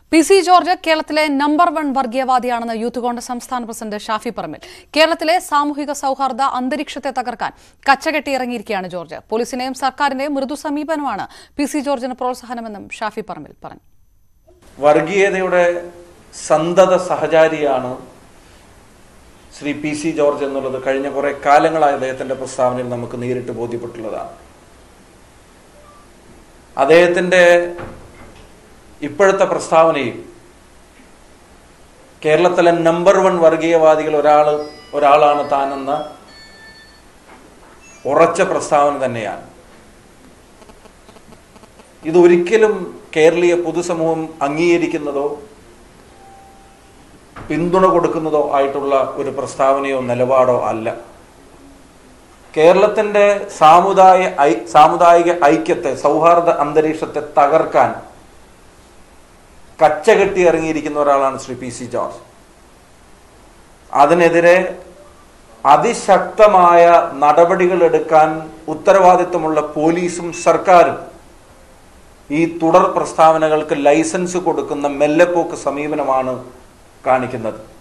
P C George കേരളത്തിലെ number one വർഗീയവാദിയാണെന്ന് youth Congress സംസ്ഥാന പ്രസിഡന്റ് ഷാഫി പറമ്പിൽ കേരളത്തിലെ സാമൂഹിക സൗഹാർദ്ദ അന്തരീക്ഷത്തെ തകർക്കാൻ കച്ചകെട്ടിയിറങ്ങിയിരിക്കുകയാണ് ജോർജ് പോലീസിന്റെയും സർക്കാരിന്റെയും മൃദു സമീപനമാണ് പി സി ജോർജിന് പ്രോത്സാഹനമെന്നും ഷാഫി പറമ്പിൽ പറഞ്ഞു വർഗീയതയുടെ സന്തത സഹചാരിയാണ് ശ്രീ പി സി ജോർജ് എന്നുള്ളത് കഴിഞ്ഞ കുറെ കാലങ്ങളായി അദ്ദേഹത്തിന്റെ പ്രസ്താവനയിൽ നമുക്ക് നേരിട്ട് ബോധ്യപ്പെട്ടുള്ളതാണ് അദ്ദേഹത്തിന്റെ ഇപ്പോഴത്തെ പ്രസ്താവനയിൽ കേരളത്തിലെ നമ്പർ വൺ വർഗീയവാദികൾ ഒരാൾ ഒരാളാണ് താനെന്ന ഉറച്ച പ്രസ്താവന തന്നെയാണ് ഇതൊരിക്കലും കേരളീയ പൊതുസമൂഹം അംഗീകരിക്കുന്നതോ പിന്തുണ കൊടുക്കുന്നതോ ആയിട്ടുള്ള ഒരു പ്രസ്താവനയോ നിലപാടോ അല്ല കേരളത്തിന്റെ സാമുദായ ഐ- സാമുദായിക ഐക്യത്തെ സൗഹാർദ്ദ അന്തരീക്ഷത്തെ തകർക്കാൻ കച്ചകെട്ടി ഇറങ്ങിയിരിക്കുന്ന ഒരാളാണ് ശ്രീ പി സി ജോർജ് അതിനെതിരെ അതിശക്തമായ നടപടികൾ എടുക്കാൻ ഉത്തരവാദിത്വമുള്ള പോലീസും സർക്കാരും ഈ തുടർ പ്രസ്താവനകൾക്ക് ലൈസൻസ് കൊടുക്കുന്ന മെല്ലെപ്പോക്ക് സമീപനമാണ് കാണിക്കുന്നത്